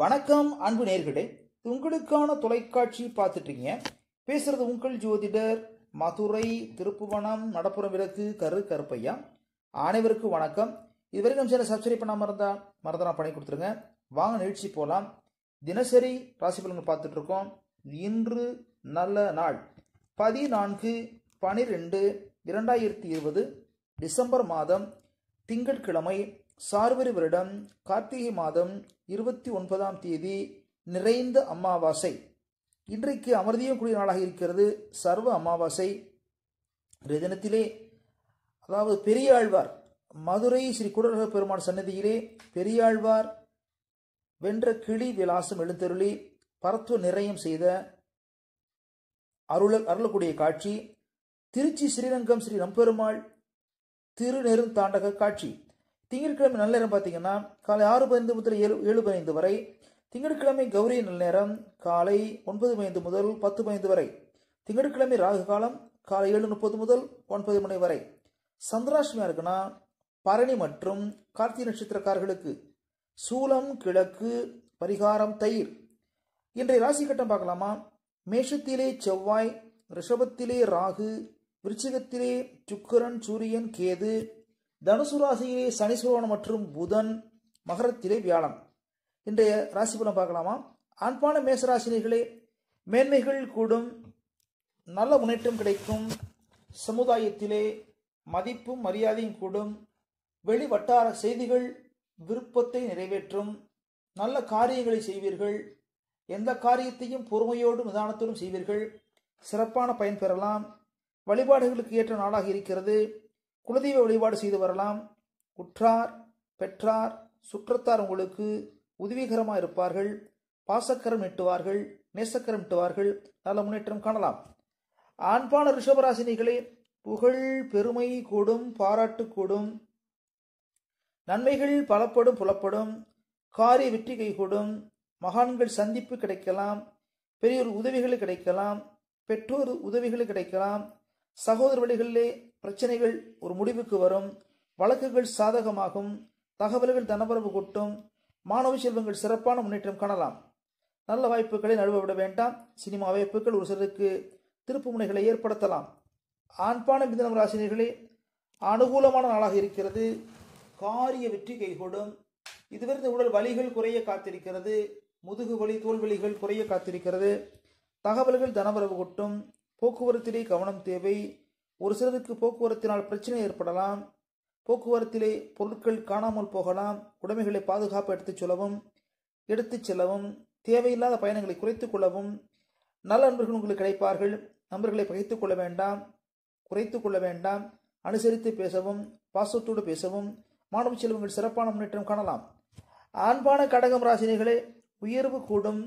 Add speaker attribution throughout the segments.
Speaker 1: வணக்கம் அன்பு நேர்களே உங்களுக்கான தொலைக்காட்சி பார்த்துட்டு இருக்கீங்க பேசுறது உங்கள் ஜோதிடர் மதுரை திருப்புவனம் நடப்புறம் விளக்கு கரு கருப்பையா அனைவருக்கும் வணக்கம் இது வரைக்கும் சேனல் சப்ஸ்கிரைப் பண்ணாமல் இருந்தா மறந்துடா பண்ணி கொடுத்துருங்க வாங்க நிகழ்ச்சி போகலாம் தினசரி ராசி பலன்கள் பார்த்துட்டு இருக்கோம் இன்று நல்ல நாள் பதினான்கு பனிரெண்டு இரண்டாயிரத்தி இருபது டிசம்பர் மாதம் திங்கட்கிழமை சார்வரி வருடம் கார்த்திகை மாதம் இருபத்தி ஒன்பதாம் தேதி நிறைந்த அமாவாசை இன்றைக்கு அமர்தியும் கூடிய நாளாக இருக்கிறது சர்வ அமாவாசை இன்றைய தினத்திலே அதாவது பெரியாழ்வார் மதுரை ஸ்ரீ குடரக பெருமான் சன்னதியிலே பெரியாழ்வார் வென்ற கிளி விலாசம் எழுந்தருளி பரத்துவ நிறையம் செய்த அருள அருளக்கூடிய காட்சி திருச்சி ஸ்ரீரங்கம் ஸ்ரீ நம்பெருமாள் திருநெருந்தாண்டக காட்சி திங்கட்கிழமை நல்ல நேரம் பார்த்தீங்கன்னா காலை ஆறு பதினைந்து முதல் ஏழு ஏழு பதினைந்து வரை திங்கட்கிழமை கௌரி நல்ல நேரம் காலை ஒன்பது பதினைந்து முதல் பத்து பதினைந்து வரை திங்கட்கிழமை ராகு காலம் காலை ஏழு முப்பது முதல் ஒன்பது மணி வரை சந்திராஷ்டமியா இருக்குன்னா பரணி மற்றும் கார்த்திகை நட்சத்திரக்காரர்களுக்கு சூலம் கிழக்கு பரிகாரம் தயிர் இன்றைய ராசி கட்டம் பார்க்கலாமா மேஷத்திலே செவ்வாய் ரிஷபத்திலே ராகு விருச்சிகத்திலே சுக்கரன் சூரியன் கேது தனுசு ராசியிலே சனீஸ்வரன் மற்றும் புதன் மகரத்திலே வியாழன் இன்றைய ராசி பலன் பார்க்கலாமா ஆண்பான மேசராசினிகளே மேன்மைகள் கூடும் நல்ல முன்னேற்றம் கிடைக்கும் சமுதாயத்திலே மதிப்பும் மரியாதையும் கூடும் வெளி வட்டார செய்திகள் விருப்பத்தை நிறைவேற்றும் நல்ல காரியங்களை செய்வீர்கள் எந்த காரியத்தையும் பொறுமையோடும் நிதானத்தோடும் செய்வீர்கள் சிறப்பான பயன் பெறலாம் வழிபாடுகளுக்கு ஏற்ற நாளாக இருக்கிறது குலதெய்வ வழிபாடு செய்து வரலாம் உற்றார் பெற்றார் சுற்றத்தார் உங்களுக்கு உதவிகரமாக இருப்பார்கள் பாசக்கரம் நீட்டுவார்கள் நேசக்கரம் நீட்டுவார்கள் நல்ல முன்னேற்றம் காணலாம் ஆண்பான ரிஷபராசினிகளே புகழ் பெருமை கூடும் பாராட்டு கூடும் நன்மைகள் பலப்படும் புலப்படும் காரிய வெற்றி கைகூடும் மகான்கள் சந்திப்பு கிடைக்கலாம் பெரியோர் உதவிகள் கிடைக்கலாம் பெற்றோர் உதவிகள் கிடைக்கலாம் சகோதர வழிகளிலே பிரச்சனைகள் ஒரு முடிவுக்கு வரும் வழக்குகள் சாதகமாகும் தகவல்கள் தனபரவு கூட்டும் மாணவ செல்வங்கள் சிறப்பான முன்னேற்றம் காணலாம் நல்ல வாய்ப்புகளை நழுவ விட வேண்டாம் சினிமா வாய்ப்புகள் ஒரு சிலருக்கு திருப்பு முனைகளை ஏற்படுத்தலாம் ஆண்பான மிதனம் ராசினியர்களே அனுகூலமான நாளாக இருக்கிறது காரிய வெற்றி கைகூடும் இதுவரை இந்த உடல் வலிகள் குறைய காத்திருக்கிறது முதுகு வலி தோல்வலிகள் குறைய காத்திருக்கிறது தகவல்கள் தனவரவு கொட்டும் போக்குவரத்திலே கவனம் தேவை ஒரு சிலருக்கு போக்குவரத்தினால் பிரச்சனை ஏற்படலாம் போக்குவரத்திலே பொருட்கள் காணாமல் போகலாம் உடைமைகளை பாதுகாப்பு எடுத்துச் செல்லவும் எடுத்துச் செல்லவும் தேவையில்லாத பயணங்களை குறைத்துக் கொள்ளவும் நல்ல நண்பர்கள் உங்களுக்கு கிடைப்பார்கள் நண்பர்களை பகைத்துக் கொள்ள வேண்டாம் குறைத்துக் கொள்ள வேண்டாம் அனுசரித்து பேசவும் பாசத்தோடு பேசவும் மாணவ செல்வங்கள் சிறப்பான முன்னேற்றம் காணலாம் ஆண்பான கடகம் ராசினிகளே உயர்வு கூடும்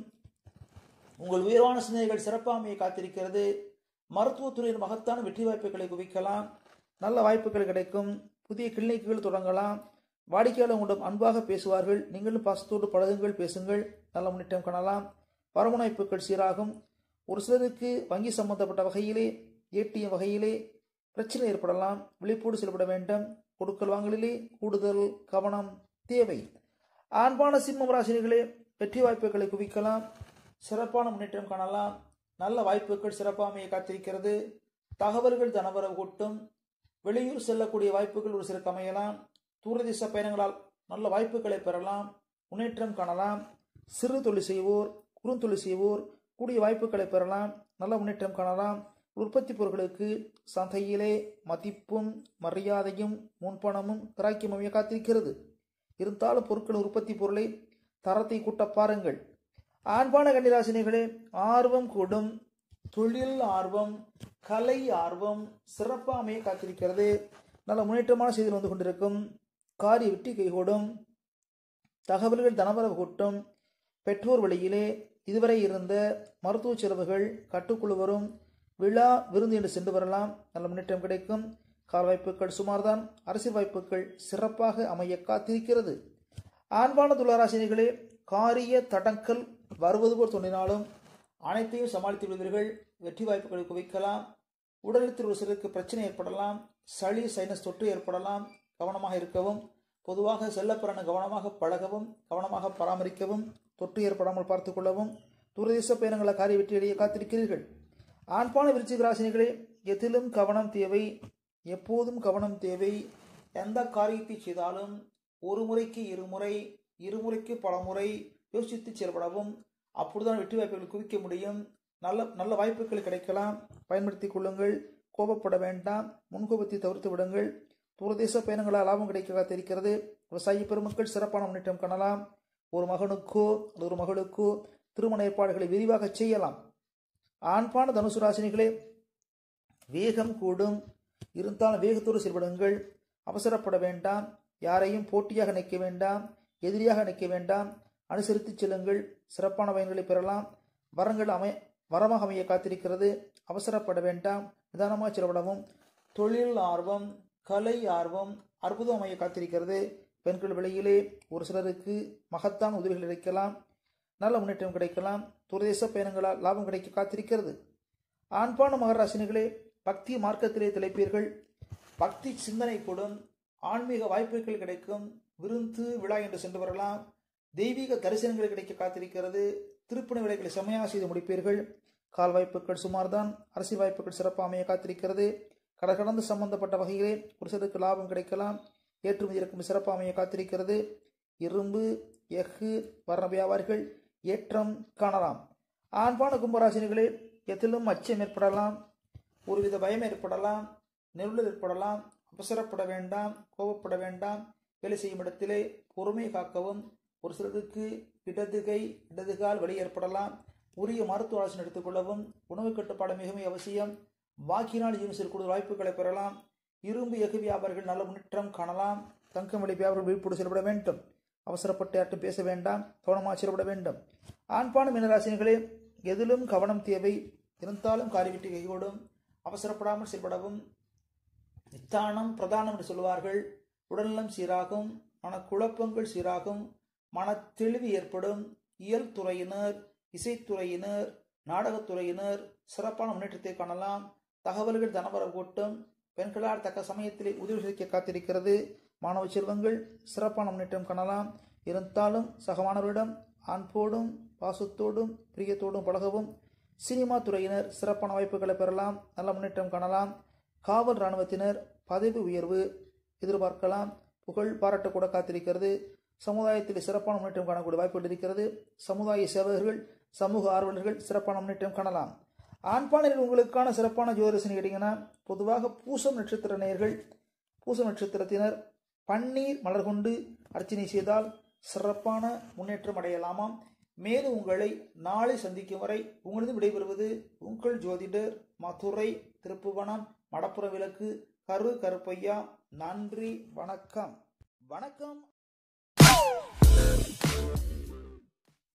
Speaker 1: உங்கள் உயர்வான சிந்தனைகள் சிறப்பாமையை காத்திருக்கிறது மருத்துவத்துறையின் மகத்தான வெற்றி வாய்ப்புகளை குவிக்கலாம் நல்ல வாய்ப்புகள் கிடைக்கும் புதிய கிளினிக்குகள் தொடங்கலாம் வாடிக்கையாளர் உங்களிடம் அன்பாக பேசுவார்கள் நீங்களும் பாசத்தோடு பழகுங்கள் பேசுங்கள் நல்ல முன்னேற்றம் காணலாம் வரமுனைப்புகள் சீராகும் ஒரு சிலருக்கு வங்கி சம்பந்தப்பட்ட வகையிலே ஏடிஎம் வகையிலே பிரச்சனை ஏற்படலாம் விழிப்போடு செயல்பட வேண்டும் கொடுக்கல் வாங்கலிலே கூடுதல் கவனம் தேவை ஆண்பான சிம்மம் ராசினிகளே வெற்றி வாய்ப்புகளை குவிக்கலாம் சிறப்பான முன்னேற்றம் காணலாம் நல்ல வாய்ப்புகள் சிறப்பாமையை காத்திருக்கிறது தகவல்கள் தனவரவு கூட்டும் வெளியூர் செல்லக்கூடிய வாய்ப்புகள் ஒரு சிலருக்கு அமையலாம் தூரதேச பயணங்களால் நல்ல வாய்ப்புகளை பெறலாம் முன்னேற்றம் காணலாம் சிறு தொழில் செய்வோர் குறுந்தொழில் செய்வோர் கூடிய வாய்ப்புகளை பெறலாம் நல்ல முன்னேற்றம் காணலாம் உற்பத்தி பொருட்களுக்கு சந்தையிலே மதிப்பும் மரியாதையும் முன்பணமும் கிராக்கியமும் காத்திருக்கிறது இருந்தாலும் பொருட்கள் உற்பத்தி பொருளை தரத்தை கூட்ட பாருங்கள் ஆண்பான கன்னிராசினிகளே ஆர்வம் கூடும் தொழில் ஆர்வம் கலை ஆர்வம் சிறப்பாமையை காத்திருக்கிறது நல்ல முன்னேற்றமான செய்திகள் வந்து கொண்டிருக்கும் காரிய வெற்றி கைகூடும் தகவல்கள் தனவரவு கூட்டும் பெற்றோர் வழியிலே இதுவரை இருந்த மருத்துவ செலவுகள் கட்டுக்குழு வரும் விழா விருந்து என்று சென்று வரலாம் நல்ல முன்னேற்றம் கிடைக்கும் கால் வாய்ப்புகள் சுமார்தான் அரசியல் வாய்ப்புகள் சிறப்பாக அமைய காத்திருக்கிறது ஆண்பான துளாராசினிகளே காரிய தடங்கல் வருவது போல் தோன்றினாலும் அனைத்தையும் சமாளித்து விடுவீர்கள் வெற்றி வாய்ப்புகளை குவிக்கலாம் உடலத்தில் ஒரு சிலருக்கு பிரச்சனை ஏற்படலாம் சளி சைனஸ் தொற்று ஏற்படலாம் கவனமாக இருக்கவும் பொதுவாக செல்லப்பிராண கவனமாக பழகவும் கவனமாக பராமரிக்கவும் தொற்று ஏற்படாமல் பார்த்துக் கொள்ளவும் தூரதேச பயணங்களை காரிய வெற்றியடைய காத்திருக்கிறீர்கள் ஆண்பான விருச்சிக ராசினிகளே எதிலும் கவனம் தேவை எப்போதும் கவனம் தேவை எந்த காரியத்தை செய்தாலும் ஒரு முறைக்கு இருமுறை இருமுறைக்கு பல முறை யோசித்து செயல்படவும் அப்பொழுதுதான் வெற்றி வாய்ப்புகளை குவிக்க முடியும் நல்ல நல்ல வாய்ப்புகள் கிடைக்கலாம் பயன்படுத்திக் கொள்ளுங்கள் கோபப்பட வேண்டாம் முன்கோபத்தை தவிர்த்து விடுங்கள் தூரதேச பயணங்களால் லாபம் கிடைக்க காத்திருக்கிறது விவசாய பெருமக்கள் சிறப்பான முன்னேற்றம் காணலாம் ஒரு மகனுக்கோ அல்லது ஒரு மகளுக்கோ திருமண ஏற்பாடுகளை விரிவாக செய்யலாம் ஆண்பான தனுசு ராசினிகளே வேகம் கூடும் இருந்தாலும் வேகத்தோடு செயல்படுங்கள் அவசரப்பட வேண்டாம் யாரையும் போட்டியாக நிற்க வேண்டாம் எதிரியாக நிற்க வேண்டாம் அனுசரித்து செல்லுங்கள் சிறப்பான பயன்களை பெறலாம் வரங்கள் அமை வரமாக அமைய காத்திருக்கிறது அவசரப்பட வேண்டாம் நிதானமாக செலவிடவும் தொழில் ஆர்வம் கலை ஆர்வம் அற்புதம் அமைய காத்திருக்கிறது பெண்கள் விலையிலே ஒரு சிலருக்கு மகத்தான உதவிகள் கிடைக்கலாம் நல்ல முன்னேற்றம் கிடைக்கலாம் துரதேச பயணங்களால் லாபம் கிடைக்க காத்திருக்கிறது ஆண்பான மகராசினிகளே பக்தி மார்க்கத்திலே திளைப்பீர்கள் பக்தி சிந்தனை கூடும் ஆன்மீக வாய்ப்புகள் கிடைக்கும் விருந்து விழா என்று சென்று வரலாம் தெய்வீக தரிசனங்கள் கிடைக்க காத்திருக்கிறது திருப்பணி விலைகளை செம்மையாக செய்து முடிப்பீர்கள் கால் வாய்ப்புகள் சுமார்தான் அரசியல் வாய்ப்புகள் சிறப்பாக அமைய காத்திருக்கிறது கடற்கடந்து சம்பந்தப்பட்ட வகையிலே ஒரு சிலருக்கு லாபம் கிடைக்கலாம் ஏற்றுமதி இறக்கும் சிறப்பாக அமைய காத்திருக்கிறது இரும்பு எஃகு வர்ண வியாபாரிகள் ஏற்றம் காணலாம் ஆண்பான கும்பராசினிகளே எதிலும் அச்சம் ஏற்படலாம் ஒருவித பயம் ஏற்படலாம் நெருடல் ஏற்படலாம் அவசரப்பட வேண்டாம் கோபப்பட வேண்டாம் வேலை செய்யும் இடத்திலே பொறுமை காக்கவும் ஒரு சிலருக்கு இடது கை இடது கால் வலி ஏற்படலாம் உரிய மருத்துவ ஆலோசனை எடுத்துக்கொள்ளவும் உணவு கட்டுப்பாடு மிகவும் அவசியம் வாக்கினால் ஜீவனத்தில் கூடுதல் வாய்ப்புகளை பெறலாம் இரும்பு எஃகு வியாபாரிகள் நல்ல முன்னேற்றம் காணலாம் தங்கம் விலை வியாபாரம் விழிப்போடு செயல்பட வேண்டும் அவசரப்பட்டு யார்ட்டும் பேச வேண்டாம் கவனமாக செயல்பட வேண்டும் ஆண்பான மீனராசினிகளே எதிலும் கவனம் தேவை இருந்தாலும் காரிவிட்டு கைகூடும் அவசரப்படாமல் செயல்படவும் நித்தானம் பிரதானம் என்று சொல்வார்கள் உடல்நலம் சீராகும் மனக்குழப்பங்கள் சீராகும் மனத்தெளிவு ஏற்படும் இயல் துறையினர் இசைத்துறையினர் நாடகத்துறையினர் சிறப்பான முன்னேற்றத்தை காணலாம் தகவல்கள் தனவரவு கூட்டம் பெண்களால் தக்க சமயத்திலே உதவி செய்ய காத்திருக்கிறது மாணவ செல்வங்கள் சிறப்பான முன்னேற்றம் காணலாம் இருந்தாலும் சக மாணவரிடம் அன்போடும் பாசத்தோடும் பிரியத்தோடும் பழகவும் சினிமா துறையினர் சிறப்பான வாய்ப்புகளை பெறலாம் நல்ல முன்னேற்றம் காணலாம் காவல் இராணுவத்தினர் பதவி உயர்வு எதிர்பார்க்கலாம் புகழ் பாராட்டக்கூட காத்திருக்கிறது சமுதாயத்தில் சிறப்பான முன்னேற்றம் காணக்கூடிய வாய்ப்புகள் இருக்கிறது சமுதாய சேவகர்கள் சமூக ஆர்வலர்கள் சிறப்பான முன்னேற்றம் காணலாம் ஆண்பானில் உங்களுக்கான சிறப்பான ஜோதிடசனி கேட்டீங்கன்னா பொதுவாக பூசம் நட்சத்திர நேயர்கள் பூசம் நட்சத்திரத்தினர் பன்னீர் மலர் கொண்டு அர்ச்சனை செய்தால் சிறப்பான முன்னேற்றம் அடையலாமாம் மேலும் உங்களை நாளை சந்திக்கும் வரை உங்களது விடைபெறுவது உங்கள் ஜோதிடர் மதுரை திருப்புவனம் மடப்புற விளக்கு கரு கருப்பையா நன்றி வணக்கம் வணக்கம்